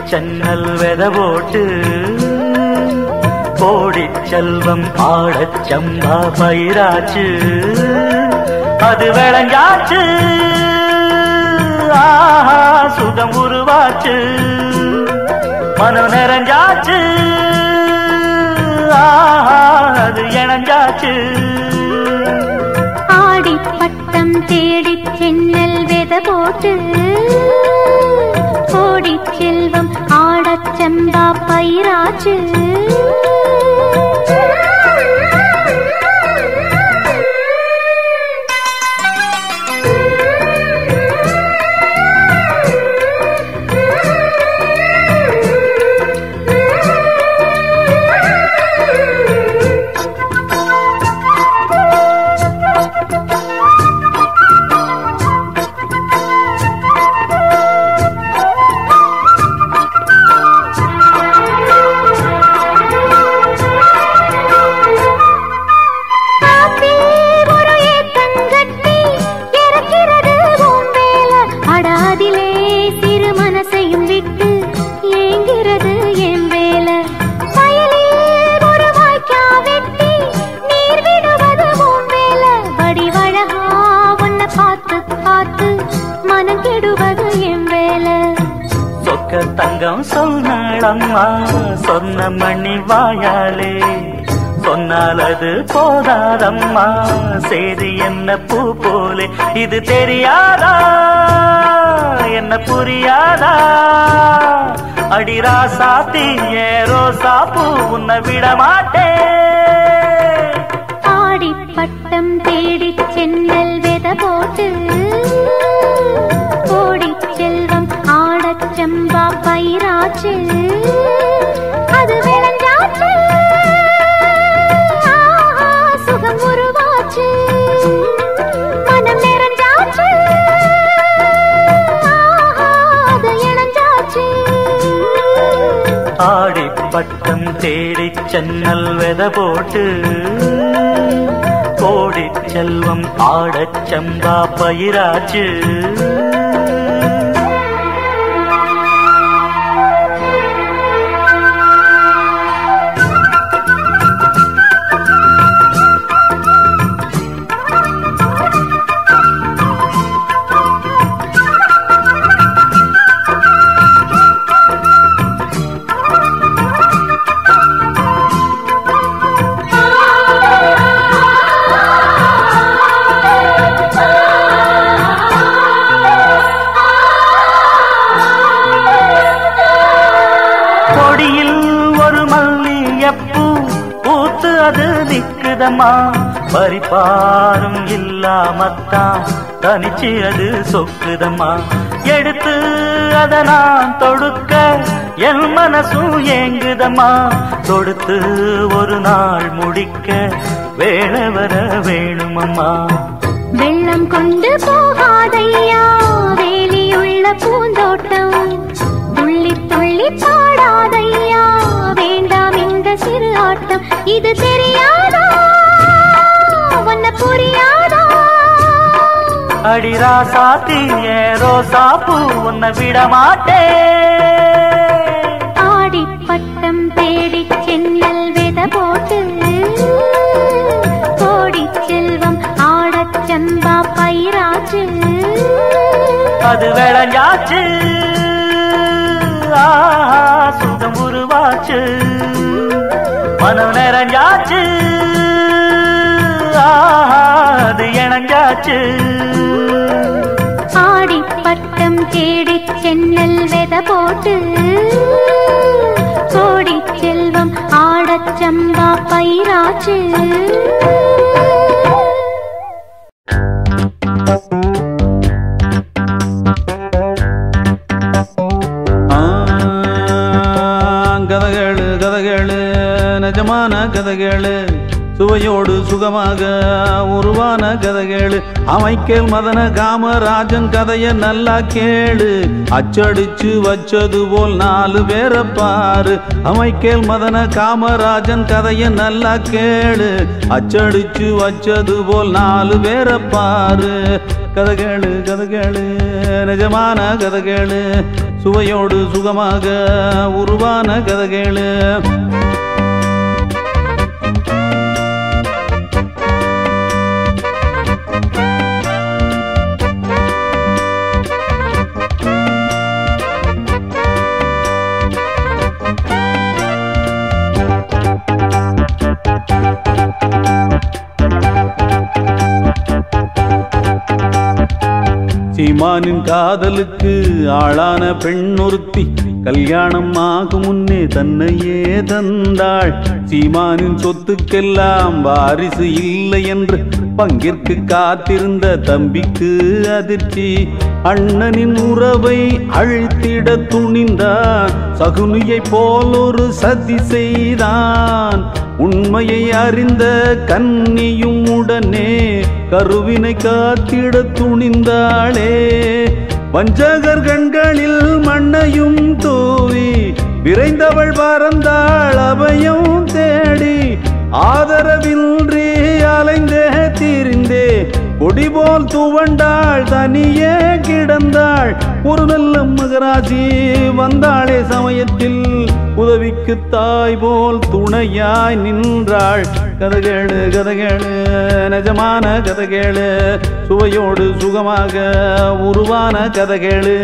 சென்னல் வெத போட்டு கோடி செல்வம் ஆடச் சம்பா பயிராச்சு அது விளைஞ்சாச்சு ஆஹா சுகம் உருவாச்சு மனம் நிறைஞ்சாச்சு ஆஹா அது இணைஞ்சாச்சு ஆடி பட்டம் தேடி சென்னல் வெத போட்டு கோடி செல்வம் ஆடச் செம்பா பயிராச்சு காத்தில் ஒரு ஏத்தங்கட்டி இறக்கிறது உன் மேல. அட அதிலே சிறு மனசையும் விட்டு ஏங்குறது என் வேல. வயலில் ஒரு வாய்க்கா வெட்டி நீர் விடுவது உன் வேல. வடிவழகா உன்னை பார்த்து பார்த்து மனம் கெடுவது என் வேலை சொக்க தங்கம் சொன்னாளம்மா சொன்ன மணி வாயாலே சொன்னால் அது போதாதம்மா செய்தி என்ன பூ போலே இது தெரியாதா என்ன புரியாதா அடிரா சாத்தி ஏரோ சாப்பு உன்னை விட மாட்டேன் ஆடி பட்டம் தேடி சென்னல் வெத போட்டு கோடி செல்வம் ஆடச் செம்பா பயிராச்சு அது விளைஞ்சாச்சு ஆஹா, சுகம் உருவாச்சு மனம் நிறைஞ்சாச்சு ஆஹா, அது இணைஞ்சாச்சு ஆடி பட்டம் தேடி சென்னல் வெத போட்டு கோடி செல்வம் ஆடச் சம்பா பயிராச்சு கொடியில் ஒரு மல்லியப்பூ பூத்து அது நிக்குதம்மா பரிபாரும் இல்லாமத்தான் தனிச்சு அது சொக்குதம்மா எடுத்து அத நான் தொடுக்க என் மனசும் ஏங்குதம்மா தொடுத்து ஒரு நாள் முடிக்க வேலை வர வேணுமம்மா வெள்ளம் கொண்டு போகாதையா வேலியுள்ள பூந்தோட்டம் துள்ளி துள்ளி பாடாதையா வேண்டாம் இந்த சிறு ஆட்டம் இது தெரியாதா உன்ன புரியாதா அடிரா சாத்தி ஏரோ சாப்பு உன்னை விட மாட்டேன் ஆடி பட்டம் தேடி சென்னல் வெத போட்டு கோடி செல்வம் ஆடச் சம்பா பயிராச்சு அது விளைஞ்சாச்சு ஆஹா, சுகம் உருவாச்சு மனம் நிறைஞ்சாச்சு ஆஹா, அது இணைஞ்சாச்சு ஆடி பட்டம் தேடி சென்னல் வெத போட்டு கோடி செல்வம் ஆடச் சம்பா பயிராச்சு ஆ, கதகளு கதகளு நிஜமான கதகளு சுவையோடு சுகமாக உருவான கதகளு அமைக்கல் மதன காமராஜன் கதைய நல்லா கேளு அச்சடிச்சு வச்சது போல் நாலு பேரை பாரு அமைக்கல் மதன காமராஜன் கதைய நல்லா கேளு அச்சடிச்சு வச்சது போல் நாலு பேரை பாரு கதகளு கதகளு நிஜமான கதகளு சுவையோடு சுகமாக உருவான கதை கேளு சீமானின் காதலுக்கு ஆளான பெண் ஒருத்தி கல்யாணம் ஆகும் முன்னே தன்னையே தந்தாள் சீமானின் சொத்துக்கெல்லாம் வாரிசு இல்லை என்று பங்கிற்கு காத்திருந்த தம்பிக்கு அதிர்ச்சி அண்ணனின் உறவை அழித்திட துணிந்தான் சகுனியை போல் ஒரு சதி செய்தான் உண்மையை அறிந்த கன்னியும் உடனே கருவினை காத்திட துணிந்தாளே வஞ்சகர் கண்களில் மண்ணையும் தூவி விரைந்தவள் பறந்தாள் அபயம் தேடி ஆதரவின்றி அலைந்தே திரிந்தே கொடி போல் துவண்டாள் தனியே கிடந்தாள் ஒரு நல்ல மகராஜி வந்தாளே சமயத்தில் உதவிக்கு தாய் போல் துணையாய் நின்றாள் கதகேளு கதகேளு நிஜமான கதகேளு சுவையோடு சுகமாக உருவான கதகேளு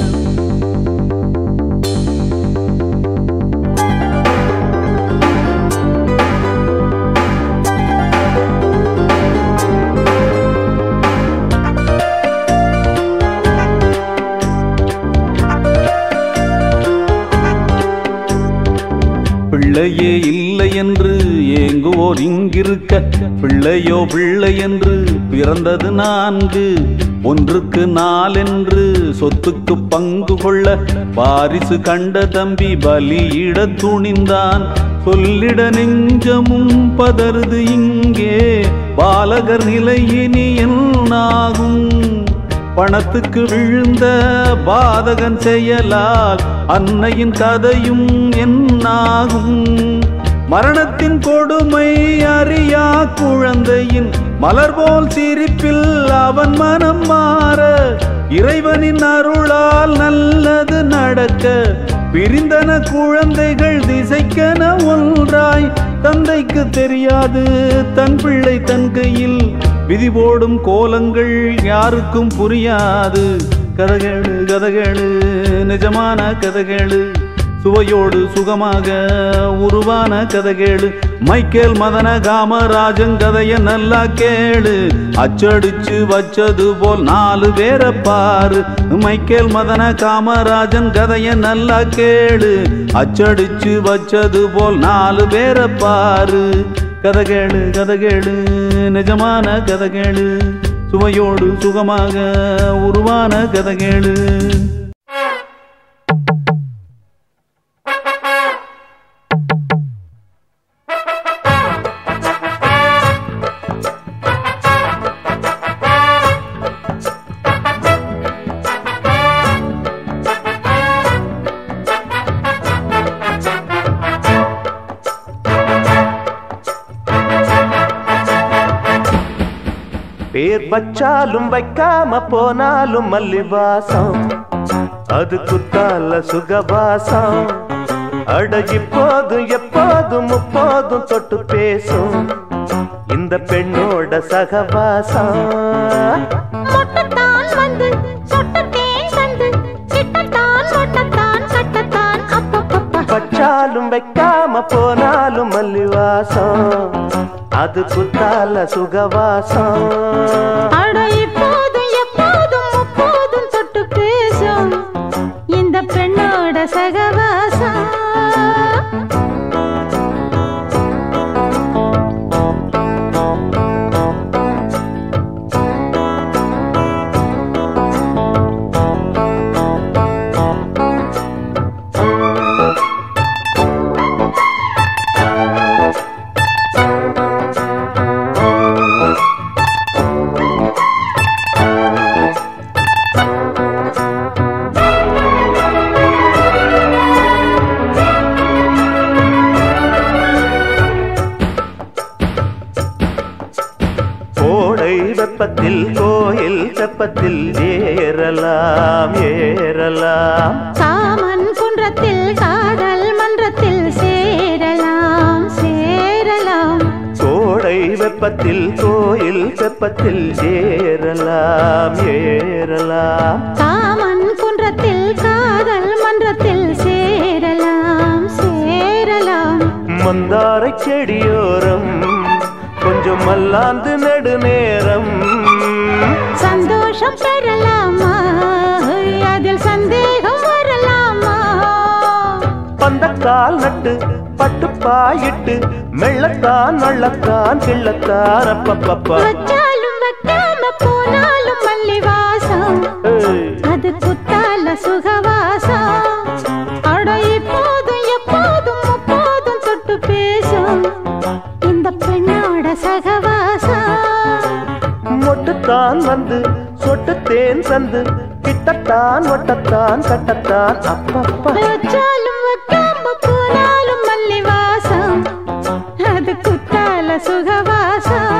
பிள்ளையே இல்லை என்று ஏங்குவோர் இங்கிருக்க பிள்ளையோ பிள்ளை என்று பிறந்தது நான்கு ஒன்றுக்கு நாலென்று சொத்துக்கு பங்கு கொள்ள வாரிசு கண்ட தம்பி பலியிட துணிந்தான் சொல்லிட நெஞ்சமும் பதறுது இங்கே பாலகர் நிலை இனி என்னாகும் பணத்துக்கு விழுந்த பாதகன் செயலால் அன்னையின் கதையும் என்னாகும் மரணத்தின் கொடுமை அறியா குழந்தையின் மலர் போல் சிரிப்பில் அவன் மனம் மாற இறைவனின் அருளால் நல்லது நடக்க பிரிந்தன குழந்தைகள் திசைக்கென ஒன்றாய் தந்தைக்கு தெரியாது தன் பிள்ளை தன் கையில் விதி போடும் கோலங்கள் யாருக்கும் புரியாது கதகேளு கதகேளு நிஜமான கதகேளு சுவையோடு சுகமாக உருவான கதகேளு மைக்கேல் மதன காமராஜன் கதைய நல்லா கேளு அச்சடிச்சு வச்சது போல் நாலு பேரை பாரு மைக்கேல் மதன காமராஜன் கதைய நல்லா கேளு அச்சடிச்சு வச்சது போல் நாலு பேரை பாரு கதகேளு கதகேளு நிஜமான கதகேளு சுவையோடு சுகமாக உருவான கதகேளு பேர் வச்சாலும் வைக்காம போனாலும் மல்லிவாசம் அது குத்தால சுகவாசம் அட இப்போதும் எப்போதும் முப்போதும் தொட்டு பேசும் இந்த பெண்ணோட சகவாசம் மொட்டத்தான் வந்து சொட்டத்தேன் வந்து கிட்டத்தான் மொட்டத்தான் கட்டத்தான் அப்பப்பப்பா வச்சாலும் வைக்காம போனாலும் மல்லிவாசம் அது குத்தால சுகவாசம் அட இப்போதும் எப்போதும் முப்போதும் தொட்டு பேசும் இந்த பெண்ணோட சகவாசம் கோடை வெப்பத்தில் கோயில் தெப்பத்தில் ஏறலாம் ஏறலாம் கா வெப்பத்தில் கோயில் வெப்பத்தில் ஏறலாம் ஏறலாம் காமன் குன்றத்தில் காதல் மன்றத்தில் சேரலாம் சேரலாம் மந்தாரை செடியோரம் கொஞ்சம் மல்லாந்து நெடுநேரம் சந்தோஷம் பெறலாமா அதில் சந்தேகம் வரலாமா பந்தக்கால் நட்டு பட்டு பாயிட்டு மெள்ளத்தான் வள்ளத்தான் கிள்ளத்தான் அப்பப்பப்பா வச்சாலும் வைக்காம போனாலும் மல்லி வாசம் ஏய், அது குத்தால சுகவாசம் அட இப்போதும் எப்போதும் முப்போதும் தொட்டு பேசும் இந்த பெண்ணோட சகவாசம் மொட்டுத்தான் வந்து சொட்டுத்தேன் சந்து கிட்டத்தான் ஒட்டத்தான் கட்டத்தான் அப்பப்பா வச்சாலும் வைக்காம போனாலும் மல்லி வாசம் அது குத்தால சுகவாசம்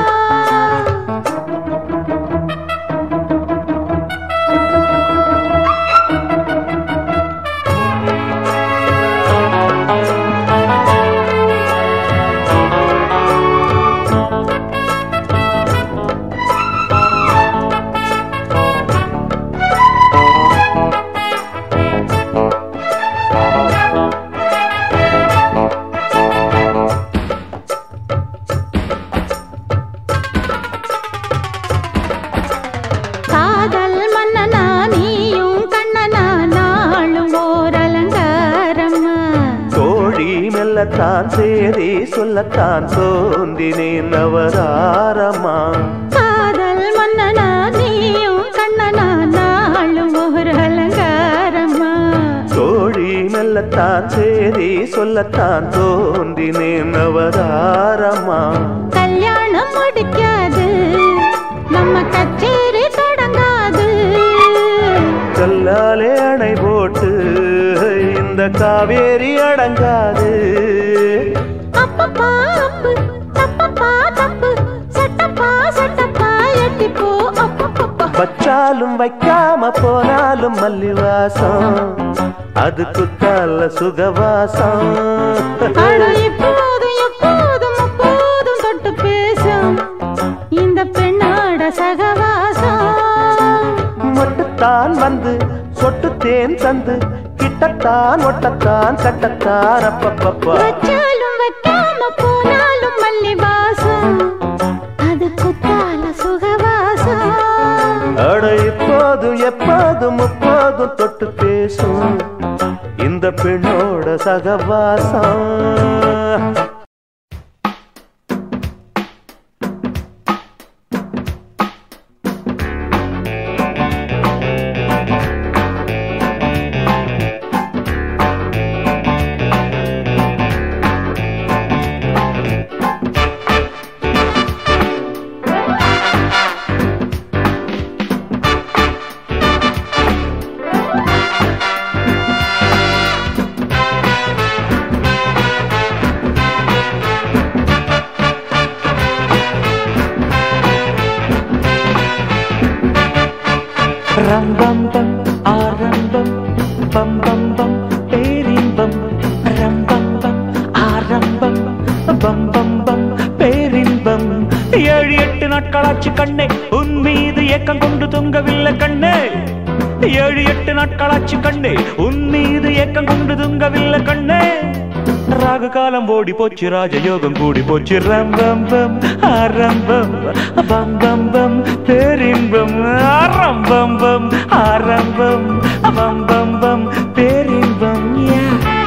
காதல் மன்னனா நீயும் கண்ணனா நாளும் ஓர் அலங்காரம்மா கோழி மெல்லத்தான் சேரி சொல்லத்தான் தோந்தினேன் நவதாரமா காதல் மன்னனா நீயும் கண்ணனா நாளும் ஓர் அலங்காரம்மா கோழி மெல்லத்தான் சேரி சொல்லத்தான் தோந்தினேன் நவதாரமா கல்யாணம் முடிக்காது நம்ம கச்சேரி தொடங்காது கல்லாலே அணை போட்டு இந்த காவேரி அடங்காது அப்பப்பா அப்பு தப்பப்பா தப்பு சட்டப்பா சட்டப்பா எட்டிப்போ அப்பப்பப்பா வச்சாலும் வைக்காம போனாலும் மல்லிவாசம் அது குத்தால சுகவாசம் அட இப்போதும் எப்போதும் அப்போதும் தொட்டு பேசும் இந்த பெண்ணோட சகவாசம் மொட்டுத்தான் வந்து சொட்டு தேன் தந்து கிட்டத்தான் ஒட்டத்தான் கட்டத்தான் அப்பப்பப்பா வச்சாலும் வைக்காம போனாலும் மல்லி வாசம் அது குத்தால சுகவாசம் அட இப்போதும் எப்போதும் முப்போதும் தொட்டு பேசும் இந்த பெண்ணோட சகவாசம் ரம்பம்பம் ஆரம்பம் பம் பம் பம் பேரின்பம் ரம்பம்பம் ஆரம்பம் பம் பம் பம் பேரின்பம் ஏழு எட்டு நாட்களாச்சு கண்ணே உன் மீது ஏக்கம் கொண்டு தொங்கவில்லை கண்ணே ஏழு எட்டு நாட்களாச்சு கண்ணே உன் மீது ஏக்கம் கொண்டு தொங்கவில்லை கண்ணே ராகு காலம் ஓடி போச்சு ராஜயோகம் கூடி போச்சு ரம்பம்பம் ஆரம்பம் பம் பம் பம் பேரின்பம் ஆரம்பம் ஆரம்பம் பம் பம் பம் பேரின்பம் யா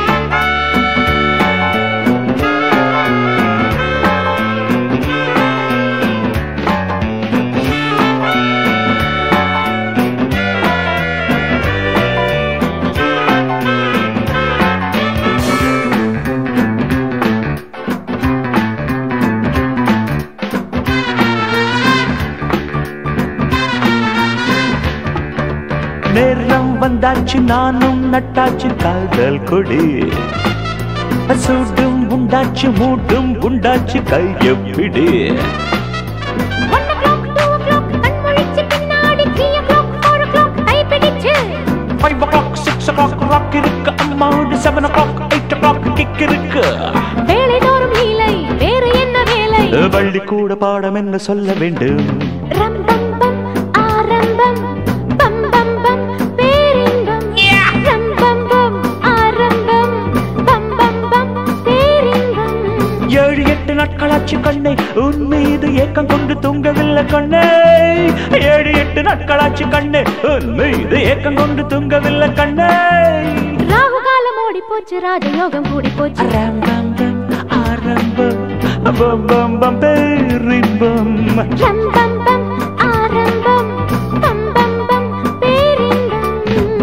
நேரம் வந்தாச்சு நானும் நட்டாச்சு காதல் கொடி சூடும் உண்டாச்சு மூடும் உண்டாச்சு கையப்பிடி one o'clock two o'clock கண் முழிச்சு பின்னாடி three o'clock four o'clock கை பிடிச்சு five o'clock six o'clock rock இருக்கு அம்மாவோட seven o'clock eight o'clock kick இருக்கு வேலை தோறும் லீலை வேறு என்ன வேலை வள்ளி கூட பாடம் என்ன சொல்ல வேண்டும் ரம் பம் பம் ஆரம்பம் பம் பம் பம் பேரின்பம் ரம் பம் பம் ஆரம்பம் பம் பம் பம் பேரின்பம் ஏழு எட்டு நாட்களாச்சு கண்ணே உன் மீது ஏக்கம் கொண்டு தூங்கவில்லை கண்ணே ஏழு எட்டு நாட்களாச்சு கண்ணே உன் மீது ஏக்கம் கொண்டு தூங்கவில்லை கண்ணே ராகு காலம் ஓடி போச்சு ராஜயோகம் கூடி போச்சு ஆரம்பம் ஆரம்பம் பம் பம் பம் பேரின்பம் ரம் பம் பம் ஆரம்பம் பம் பம் பம் பேரின்பம்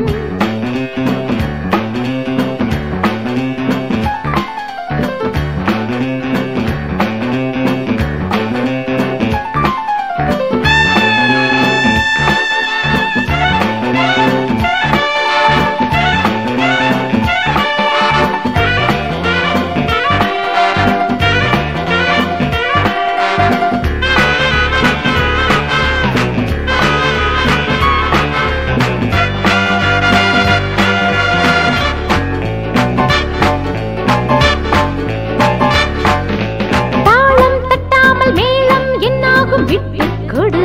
தாளம் தட்டாமல் மேளம் என்னாகும் விட்டு கொடு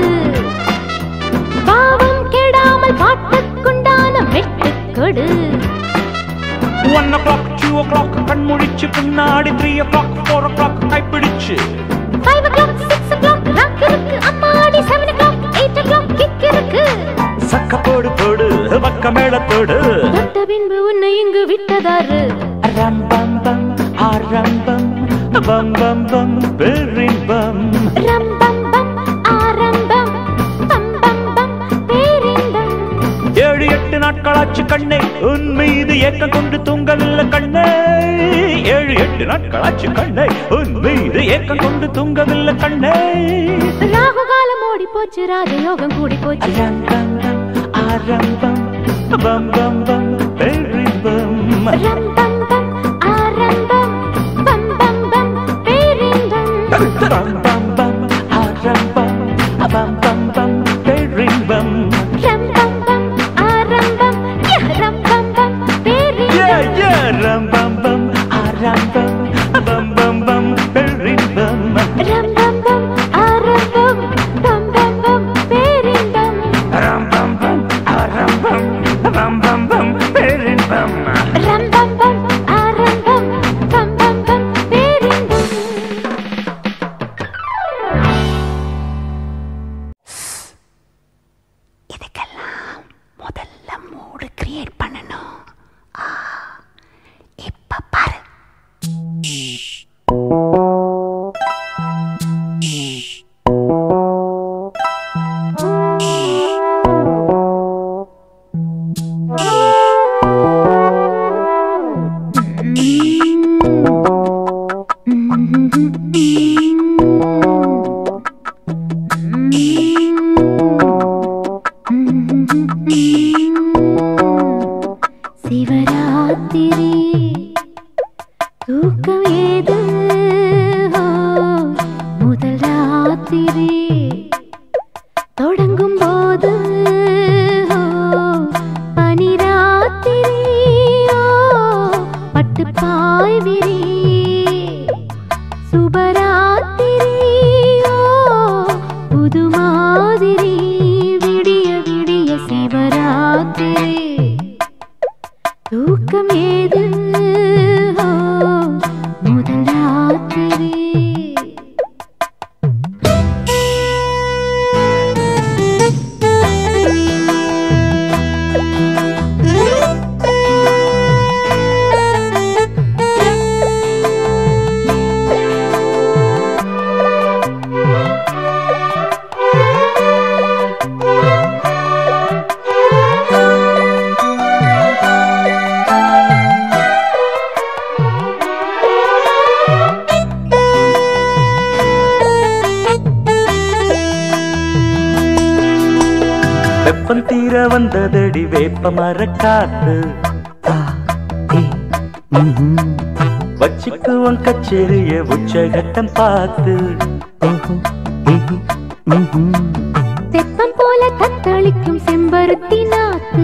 பாவம் கெடாமல் பாட்டுக்குண்டான மெட்டு கொடு one o'clock two o'clock கண் முழிச்சு பின்னாடி three o'clock four o'clock கைப்பிடிச்சு five o'clock six o'clock rock இருக்கு அம்மாடி seven o'clock eight o'clock kick இருக்கு சக்க போடு போடு பக்க மேளத்தோடு தொட்ட பின்பு உன்னை இங்கு விட்டதாரு ரம்பம் பம் ஆரம்பம் பம் பம் பம் பெரின்பம் ரம் பம் பம் ஆரம்பம் பம் பம் பம் பேரின்பம் ஏழு எட்டு நாட்களாச்சு கண்ணே உன் மீது ஏக்க கொண்டு தூங்கவில்லை கண்ணே ஏழு எட்டு நாட்களாச்சு கண்ணே உன் மீது ஏக்க கொண்டு தூங்கவில்லை கண்ணே ராகு காலம் ஓடி போச்சு ராஜயோகம் கூடி போச்சு ரம்பம் ஆரம்பம் பம் பம் பம் பெரின்பம் ரம் பம் பம் ஆரம்பம் பம் பம் பம் பேரின்பம் பம் பம் பம் ஆரம்பம் பம் பம் பம் பெரின்பம் ரம் பம் பம் ஆரம்பம் ய, ரம் பம் பம் பேரின்பம் Yeah, yeah, ram bam bam, ah ram bam, bam bam bam, பெரின்பம். ரம் பம் பம் ஆரம்பம் பம் பம் பம் பேரின்பம் Ram bam bam, ah ram bam, bam bam bam, பெரின்பம். ரம் பம் பம் ஆரம்பம் பம் பம் பம் பேரின்பம் இதுக்கெல்லாம் முதல்ல மூடு கிரியேட் பண்ணணும் ஆ, இப்ப பாரு சிவராத்திரி தூக்கம் ஏது ஓ, முதல் ராத்திரி தொடங்கும் போது ஓ, பனிராத்திரி ஓ, பட்டு பாய் விரி சுபராத்திரி ஓ, புது மாதிரி விடிய விடிய சிவராத்திரி தூக்கம் ஏது ஓ, முதல் ராத்திரி வெப்பம் தீர வந்ததடி வேப்ப மரக்காத்து வச்சுக்குவன் கச்சேரிய உச்சகட்டம் பார்த்து தெப்பம் போல தத்தளிக்கும் செம்பருத்தி நாத்து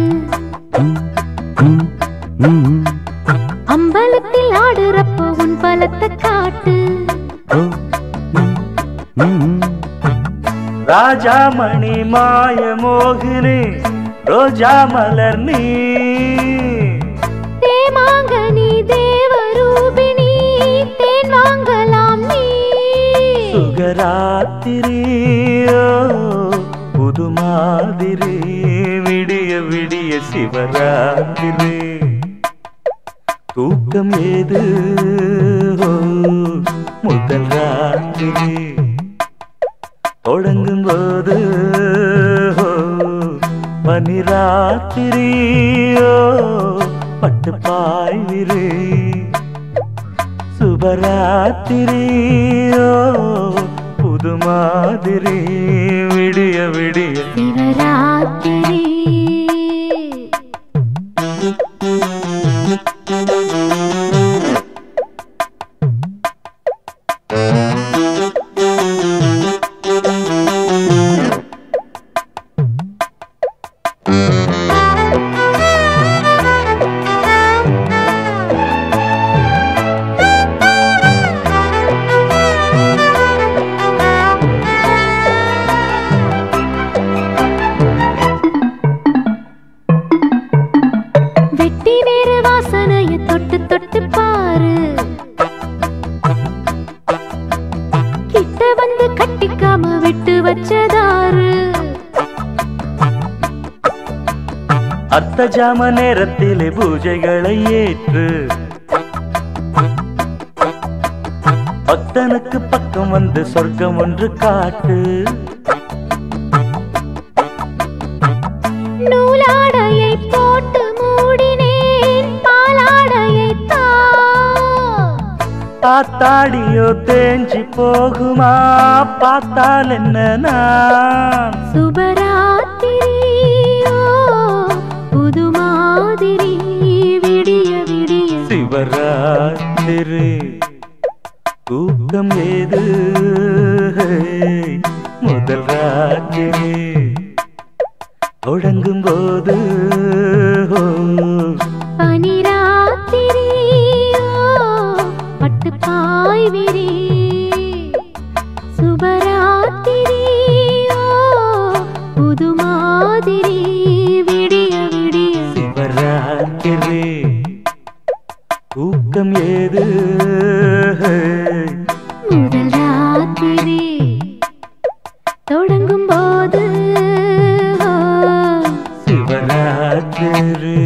அம்பலத்தில் ஆடுறப்போ உன் பலத்தை காட்டு ராஜாமணி மாய மோகினி ரோஜா மலர் நீ தேமாங்கனி தேவரூபிணி தேன் வாங்கலாம் நீ சுகராத்திரியோ புது மாதிரி விடிய விடிய சிவராத்திரி தூக்கம் ஏது ஓ, முதல் ராத்திரி தொடங்கும் போது ஓ, பனிராத்திரியோ பட்டு பாய்விரே சுபராத்திரியோ புது மாதிரி விடிய விடிய சிவராத்திரி வெட்டி வேறு வாசனைய தொட்டு தொட்டு பாரு கிட்ட வந்து கட்டிக்காம விட்டு வச்சதாரு அர்த்த ஜாம நேரத்திலே பூஜைகளை ஏற்று பக்தனுக்கு பக்கம் வந்து சொர்க்கம் ஒன்று காட்டு நூலாடையை போட்டு மூடினேன் பாலாடையை தா பார்த்தாடியோ தேஞ்சி போகுமா பார்த்தால் என்ன நான் சுபராத்திரியோ புது மாதிரி விடிய விடிய சிவராத்திரி தூக்கம் ஏது முதல் ராத்திரி தொடங்கும் போது பனிராத்திரியோ பட்டு பாய் விரி சுபராத்திரியோ புது மாதிரி விடிய விடிய சிவராத்திரி தூக்கம் ஏது முதல் ராத்திரி தொடங்கும் போது சிவராத்திரி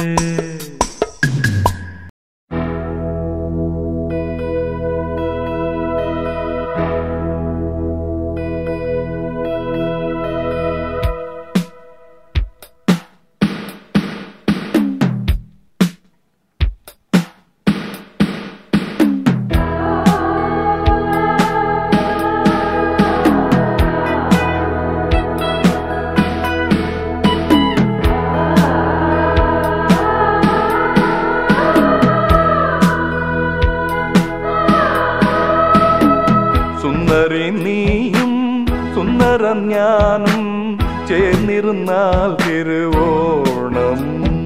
സുന്ദരി നീയും സുന്ദരം ഞാനും ചേർന്നിരുന്നാൽ തിരുവോണം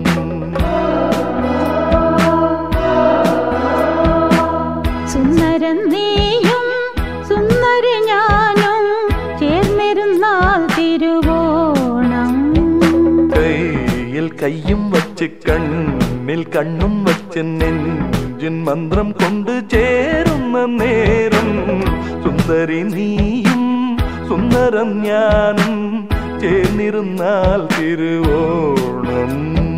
സുന്ദരൻ നീയും സുന്ദര ഞാനും ചേർന്നിരുന്നാൽ തിരുവോണം കയ്യിൽ കയ്യും വച്ച് കണ്ണിൽ കണ്ണും വച്ച് നെഞ്ചിൻ മന്ത്രം കൊണ്ട് ചേരുന്ന നേരം സുന്ദരി നീയും സുന്ദരം ഞാനും ചേർന്നിരുന്നാൽ തിരുവോണം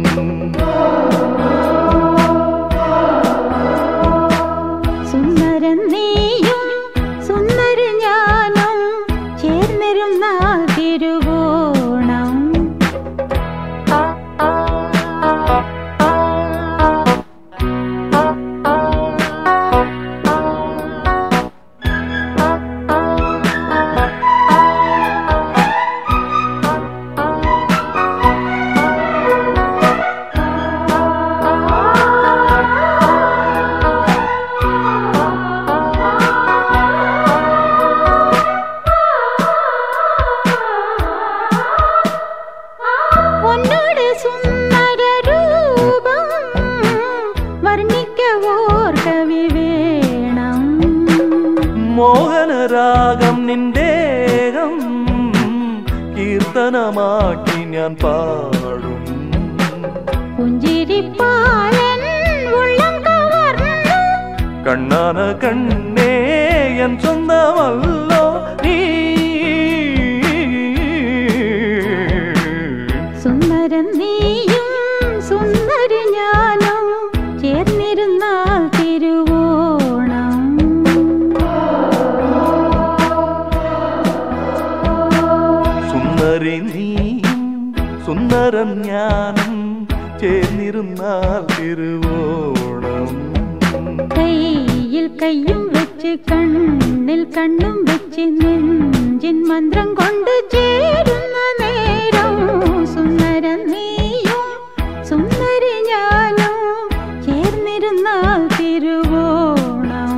സുന്ദരൻ നീയും സുന്ദര ഞാനും ചേർന്നിരുന്നാൽ തിരുവോണം உன்னோட சுந்தர ரூபம் வர்ணிக்க ஓர் கவி வேணும் മോഹനരാഗം നിന്റേകം കീർത്തനമാക്കി ഞാൻ പാടും പുഞ്ചിരിപ്പാലൻ ഉള്ളം കവർന്നു കണ്ണാന കണ്ണേ എൻ സ്വന്തമല്ലോ നീ സുന്ദരൻ നീയും സുന്ദരി ഞാനും ചേർന്നിരുന്നാൽ തിരുവോണം സുന്ദരി നീയും സുന്ദരൻ ഞാനും ചേർന്നിരുന്നാൽ തിരുവോണം കയ്യിൽ കയ്യും വെച്ച് കണ്ണിൽ കണ്ണും വെച്ച് നെഞ്ചിൻ മന്ത്രം കൊണ്ട് ചേരുന്ന നേരം സുന്ദരൻ നീയും സുന്ദരി ഞാനും ചേർന്നിരുന്നാൽ തിരുവോണം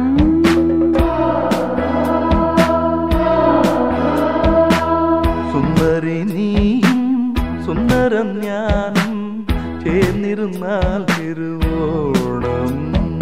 സുന്ദരി നീയും സുന്ദരൻ ഞാനും ചേർന്നിരുന്നാൽ തിരുവോണം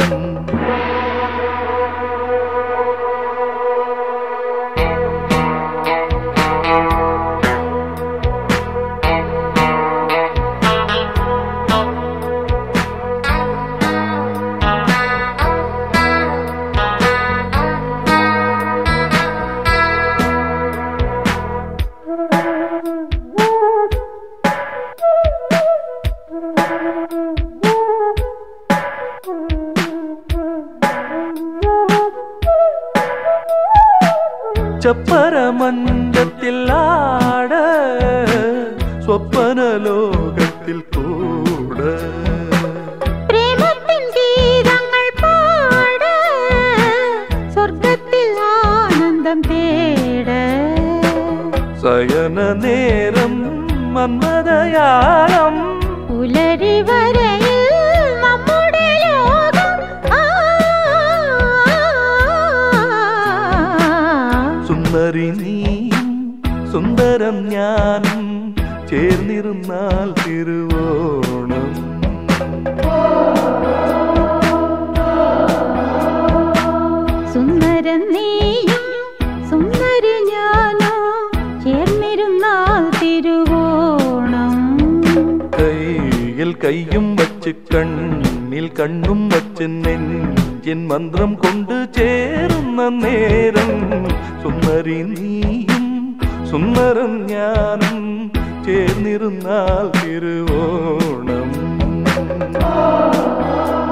ചപ്പരമഞ്ചത്തിൽ ആട സ്വപ്ന ലോകത്തിൽ കൂട പ്രേമത്തിൻ ഗീതങ്ങൾ പാട സ്വർഗത്തിൽ ആനന്ദം തേട സയന നേരം മന്മതയാളം പുലരി വരയിൽ നമ്മുടെ ലോകം ആ. സുന്ദരി നീയും സുന്ദരം ഞാനും ചേർന്നിരുന്നാൽ തിരുവോണം സുന്ദരൻ നീയും സുന്ദരി ഞാനോ ചേർന്നിരുന്നാൽ തിരുവോണം കയ്യിൽ കയ്യും വച്ച് കണ്ണിൽ കണ്ണും വച്ച് നെഞ്ചിൻ മന്ത്രം കൊണ്ട് ചേരുന്ന നേരം സുന്ദരി നീയും സുന്ദരം ഞാനും ചേർന്നിരുന്നാൽ തിരുവോണം